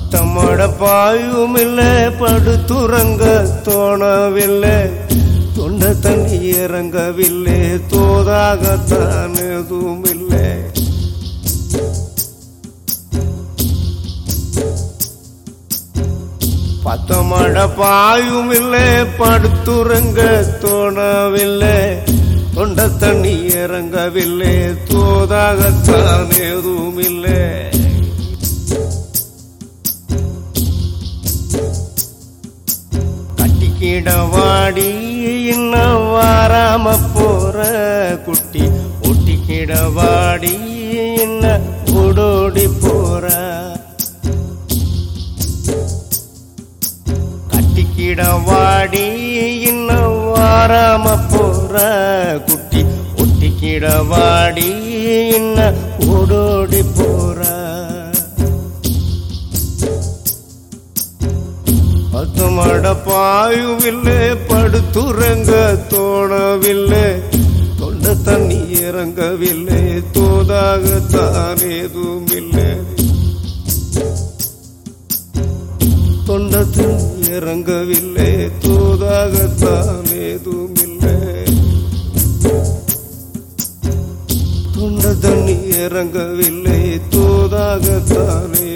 பத்தமட பாயும் இல்லை படுத்துறங்க தோணவில்லை தொண்ட தண்ணி இறங்கவில்லை தோதாகத்தான் எதுவும் இல்லை பத்தமட பாயும் இல்லை படுத்துறங்க தோணவில்லை தொண்ட தண்ணி இறங்கவில்லை தோதாகத்தான் எதுவும் இல்லை கட்டிக்கிடவாடி இன்னும் வாராம போற குட்டி ஒட்டிக்கிடவாடி என்ன ஓடோடி போற கட்டிக்கிடவாடி இன்னும் வாராம போற குட்டி ஒட்டிக்கிடவாடி என்ன ஓடோடி போற பத்தமட பாயுவில்லை படுத்துறங்க தோணவில்லை தொண்ட தண்ணி இறங்கவில்லை தோதாகத்தான் ஏதும் இல்லை தொண்ட தண்ணி இறங்கவில்லை தோதாகத்தான் ஏதும் இல்லை தொண்ட தண்ணி இறங்கவில்லை தோதாகத்தான்